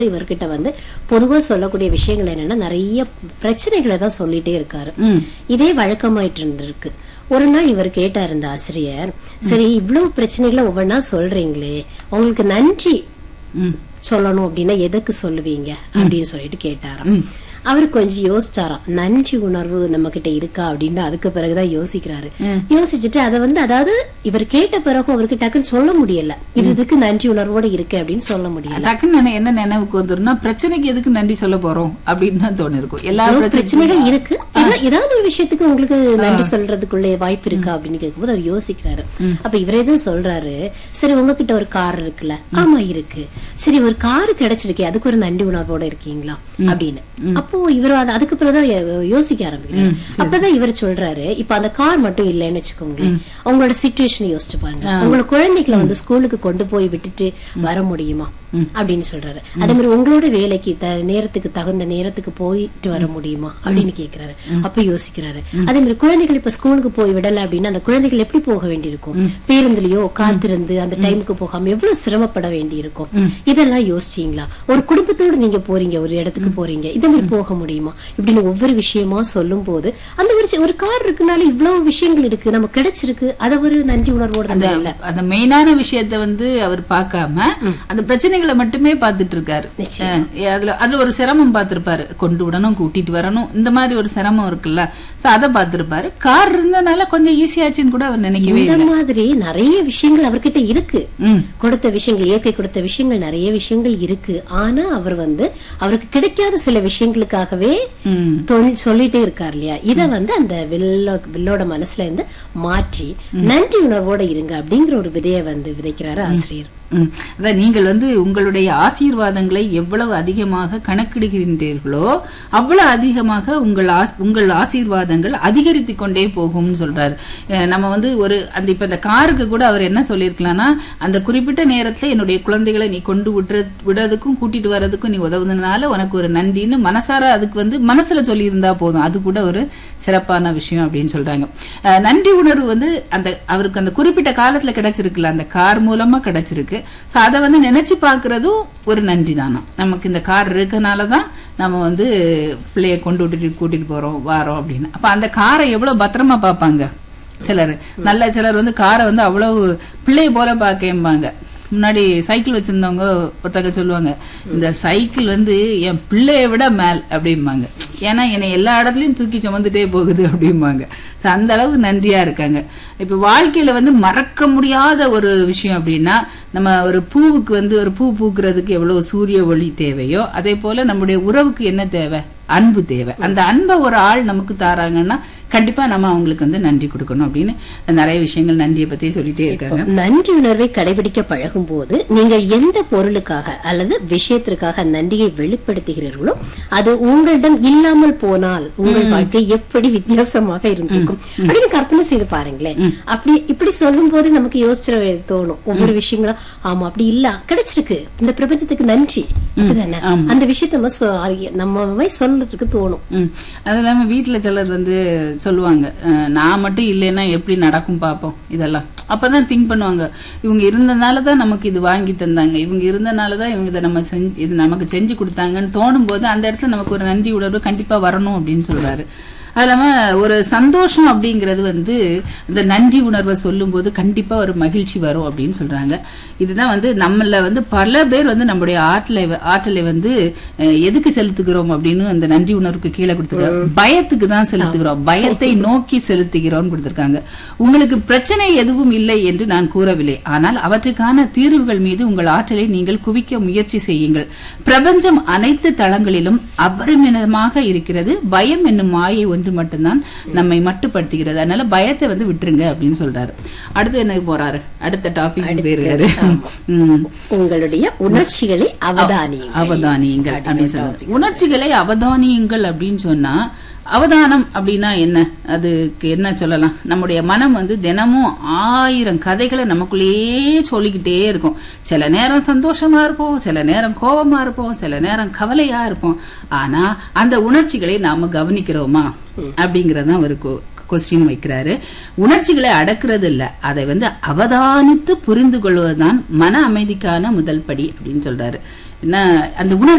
இவர்கிட்ட வந்து பொதுவா சொல்லக்கூடிய விஷயங்கள் என்னன்னா நிறைய பிரச்சனைகளை தான் சொல்லிட்டே இருக்காரு ம் இதே வழக்கமாயிட்டு இருந்திருக்கு ஒரு நாள் இவர் கேட்டார் இந்த ஆசிரியர் சரி இவ்வளவு பிரச்சனைகளை ஒவ்வொன்றா சொல்றீங்களே உங்களுக்கு நன்றி ம் சொல்லணும் அப்படின்னா எதுக்கு சொல்லுவீங்க அப்படின்னு சொல்லிட்டு கேட்டாராம் ம். அவர் கொஞ்சம் யோசிச்சாராம் நன்றி உணர்வு நம்ம கிட்ட இருக்கா அப்படின்னு அதுக்கு பிறகுதான் யோசிக்கிறாரு யோசிச்சுட்டு அதை வந்து அதாவது இவர் கேட்ட பிறகும் அவருக்கு டக்குன்னு சொல்ல முடியல இது இதுக்கு நன்றி உணர்வோட இருக்கு அப்படின்னு சொல்ல முடியல டக்குன்னு நினை- என்ன நினைவுக்கு வந்துரும்னா பிரச்சனைக்கு எதுக்கு நன்றி சொல்ல போறோம் அப்படின்னு தான் தோணு இருக்கும் எல்லா எவ்வளவு பிரச்சனையும் பிரச்சனைகள் இருக்கு ஏதா- ஏதாவது ஒரு விஷயத்துக்கு உங்களுக்கு நன்றி சொல்றதுக்குள்ள வாய்ப்பு இருக்கா அப்படின்னு கேட்கும்போது அவர் யோசிக்கிறாரு அப்ப இவரே தான் சொல்றாரு சரி உங்ககிட்ட ஒரு கார் இருக்குல்ல ஆமா இருக்கு சரி ஒரு கார் கிடைச்சிருக்கே அதுக்கு ஒரு நன்றி உணர்வோட இருக்கீங்களா அப்படின்னு அப்போ இவர் அது- அதுக்கு பிறகுதான் யோ- யோசிக்க ஆரம்பிக்கிறாரு அப்பதான் இவர் சொல்றாரு இப்ப அந்த கார் மட்டும் இல்லைன்னு வச்சுக்கோங்களேன் உங்களோட சுச்சுவேஷன் யோசிச்சு பாருங்க உங்களோட குழந்தைகளை வந்து ஸ்கூலுக்கு கொண்டு போய் விட்டுட்டு வர முடியுமா அப்படின்னு சொல்றாரு அதே மாதிரி உங்களோட வேலைக்கு த- நேரத்துக்கு தகுந்த நேரத்துக்கு போயிட்டு வர முடியுமா அப்படின்னு கேக்குறாரு அப்ப யோசிக்கிறாரு அதே மாதிரி குழந்தைகள் இப்ப ஸ்கூலுக்கு போய் விடல அப்படின்னா அந்த குழந்தைகள் எப்படி போக வேண்டியிருக்கும் பேருந்துலயோ காத்திருந்து அந்த டைமுக்கு போகாம எவ்வளவு சிரமப்பட வேண்டியிருக்கும் இதெல்லாம் யோசிச்சீங்களா ஒரு குடும்பத்தோட நீங்க போறீங்க ஒரு இடத்துக்கு போறீங்க இதே மாதிரி போக முடியுமா இப்படின்னு ஒவ்வொரு விஷயமா சொல்லும் போது அந்த ஒரு சி- ஒரு கார் இருக்குனால இவ்வளவு விஷயங்கள் இருக்கு நம்ம கிடைச்சிருக்கு அத ஒரு நன்றி உணர்வோட அந்த நம்ம இல்ல அந்த மெயினான விஷயத்த வந்து அவர் பார்க்காம அந்த பிரச்சனைகளை மட்டுமே பார்த்துட்டு இருக்காரு அஹ் அதுல அதுல ஒரு சிரமம் பார்த்திருப்பாரு கொண்டு விடணும் கூட்டிட்டு வரணும் இந்த மாதிரி ஒரு சிரமம் இருக்குல்ல சோ அதை பார்த்திருப்பாரு கார் இருந்தனால கொஞ்சம் ஈஸியாச்சுன்னு கூட அவர் நினைக்கவே இந்த மாதிரி நிறைய விஷயங்கள் அவர்கிட்ட இருக்கு ம் கொடுத்த விஷயங்கள் இயற்கை கொடுத்த விஷயங்கள் நிறைய விஷயங்கள் இருக்கு ஆனா அவர் வந்து அவருக்கு கிடைக்காத சில விஷயங்களுக்காகவே ம் தொழில் சொல்லிட்டே இருக்கார் இல்லையா இத வந்து அந்த வில்லோ வில்லோட மனசுல இருந்து மாற்றி நன்றி உணர்வோட இருங்க அப்படிங்கிற ஒரு விதையை வந்து விதைக்கிறாரு ஆசிரியர் ம். அதான் நீங்கள் வந்து உங்களுடைய ஆசீர்வாதங்களை எவ்வளவு அதிகமாக கணக்கிடுகின்றீர்களோ அவ்வளவு அதிகமாக உங்கள் ஆஸ்- உங்கள் ஆசீர்வாதங்கள் அதிகரித்து கொண்டே போகும்னு சொல்றாரு அஹ் நம்ம வந்து ஒரு அந்த இப்ப இந்த காருக்கு கூட அவர் என்ன சொல்லியிருக்கலாம்னா அந்த குறிப்பிட்ட நேரத்துல என்னுடைய குழந்தைகளை நீ கொண்டு விட்டுற விடுறதுக்கும் கூட்டிட்டு வர்றதுக்கும் நீ உதவுனதுனால உனக்கு ஒரு நன்றின்னு மனசார அதுக்கு வந்து மனசுல சொல்லியிருந்தா போதும் அது கூட ஒரு சிறப்பான விஷயம் அப்படின்னு சொல்றாங்க அஹ் நன்றி உணர்வு வந்து அந்த அவருக்கு அந்த குறிப்பிட்ட காலத்துல கிடைச்சிருக்குல்ல அந்த கார் மூலமா கிடைச்சிருக்கு சோ அதை வந்து நினைச்சு பாக்குறதும் ஒரு நன்றி தானா நமக்கு இந்த கார் இருக்கனாலதான் நம்ம வந்து பிள்ளைய கொண்டு விட்டுட்டு கூட்டிட்டு போறோம் வாரோம் அப்படின்னு அப்ப அந்த காரை எவ்வளவு பத்திரமா பார்ப்பாங்க சிலர் நல்ல சிலர் வந்து காரை வந்து அவ்வளவு பிள்ளைய போல பார்க்கம்பாங்க முன்னாடி சைக்கிள் வச்சிருந்தவங்க ஒருத்தங்க சொல்லுவாங்க இந்த சைக்கிள் வந்து என் பிள்ளைய விட மேல் அப்படிம்பாங்க ஏன்னா என்னை எல்லா இடத்துலயும் தூக்கி சுமந்துட்டே போகுது அப்படிம்பாங்க So, அந்த அளவுக்கு நன்றியா இருக்காங்க இப்ப வாழ்க்கையில வந்து மறக்க முடியாத ஒரு விஷயம் அப்படின்னா நம்ம ஒரு பூவுக்கு வந்து ஒரு பூ பூக்கிறதுக்கு எவ்வளவு சூரிய ஒளி தேவையோ அதே போல நம்முடைய உறவுக்கு என்ன தேவை அன்பு தேவை அந்த அன்பை ஒரு ஆள் நமக்கு தாராங்கன்னா கண்டிப்பா நம்ம அவங்களுக்கு வந்து நன்றி கொடுக்கணும் அப்படின்னு நிறைய விஷயங்கள் நன்றியை பத்தி சொல்லிட்டே இருக்காங்க நன்றி உணர்வை கடைபிடிக்க பழகும் போது நீங்கள் எந்த பொருளுக்காக அல்லது விஷயத்திற்காக நன்றியை வெளிப்படுத்துகிறீர்களோ அது உங்களிடம் இல்லாமல் போனால் உங்கள் வாழ்க்கை எப்படி வித்தியாசமாக இருந்திருக்கும் அப்படின்னு கற்பனை செய்து பாருங்களேன் அப்படி இப்படி சொல்லும் போது நமக்கு யோசிச்சிட தோணும் ஒவ்வொரு விஷயங்களும் ஆமா அப்படி இல்ல கிடைச்சிருக்கு இந்த பிரபஞ்சத்துக்கு நன்றி அப்படிதானே? அந்த விஷயத்த நம்ம சொ- அறிய- நம்மவே சொல்றதுக்கு தோணும் ம். அது இல்லாம வீட்டுல சிலர் வந்து சொல்லுவாங்க அஹ், நான் மட்டும் இல்லைன்னா எப்படி நடக்கும் பாப்போம் இதெல்லாம் அப்பதான் திங்க் பண்ணுவாங்க இவங்க இருந்தனால தான் நமக்கு இது வாங்கி தந்தாங்க இவங்க இருந்தனால தான் இவங்க இதை நம்ம செஞ்சு இது நமக்கு செஞ்சு கொடுத்தாங்கன்னு தோணும் போது அந்த இடத்துல நமக்கு ஒரு நன்றி உணர்வு கண்டிப்பா வரணும் அப்படின்னு சொல்றாரு அது இல்லாம ஒரு சந்தோஷம் அப்படிங்கிறது வந்து இந்த நன்றி உணர்வை சொல்லும்போது கண்டிப்பா ஒரு மகிழ்ச்சி வரும் அப்படின்னு சொல்றாங்க இதுதான் வந்து நம்மள வந்து பல பேர் வந்து நம்முடைய ஆற்றலை வ- ஆற்றலை வந்து அஹ், எதுக்கு செலுத்துகிறோம் அப்படின்னு அந்த நன்றி உணர்வுக்கு கீழே கொடுத்துருக்காங்க பயத்துக்கு தான் செலுத்துகிறோம் பயத்தை நோக்கி செலுத்துகிறோம் கொடுத்திருக்காங்க உங்களுக்கு பிரச்சனை எதுவும் இல்லை என்று நான் கூறவில்லை ஆனால் அவற்றுக்கான தீர்வுகள் மீது உங்கள் ஆற்றலை நீங்கள் குவிக்க முயற்சி செய்யுங்கள் பிரபஞ்சம் அனைத்து தளங்களிலும் அபரிமிதமாக இருக்கிறது பயம் என்னும் மாயை ஒன்று மட்டும்தான் நம்மை மட்டுப்படுத்துகிறது அதனால பயத்தை வந்து விட்டுருங்க அப்படின்னு சொல்றாரு அடுத்து என்ன போறாரு அடுத்த டாபிக் பேரு ம். உங்களுடைய உணர்ச்சிகளை அவதானியுங்கள் அவதானியுங்கள் அப்படின்னு சொல்றாரு உணர்ச்சிகளை அவதானியுங்கள் அப்படின்னு சொன்னா அவதானம் அப்படின்னா என்ன அதுக்கு என்ன சொல்லலாம் நம்முடைய மனம் வந்து தினமும் ஆயிரம் கதைகளை நமக்குள்ளேயே சொல்லிக்கிட்டே இருக்கும் சில நேரம் சந்தோஷமா இருப்போம் சில நேரம் கோபமா இருப்போம் சில நேரம் கவலையா இருப்போம் ஆனா அந்த உணர்ச்சிகளை நாம கவனிக்கிறோமா அப்படிங்கறதுதான் ஒரு கு- கொஸ்டின் வைக்கிறாரு உணர்ச்சிகளை அடக்குறது இல்ல அதை வந்து அவதானித்து புரிந்து கொள்வதுதான் மன அமைதிக்கான முதல் படி அப்படின்னு சொல்றாரு என்ன அந்த உணர்ச்சி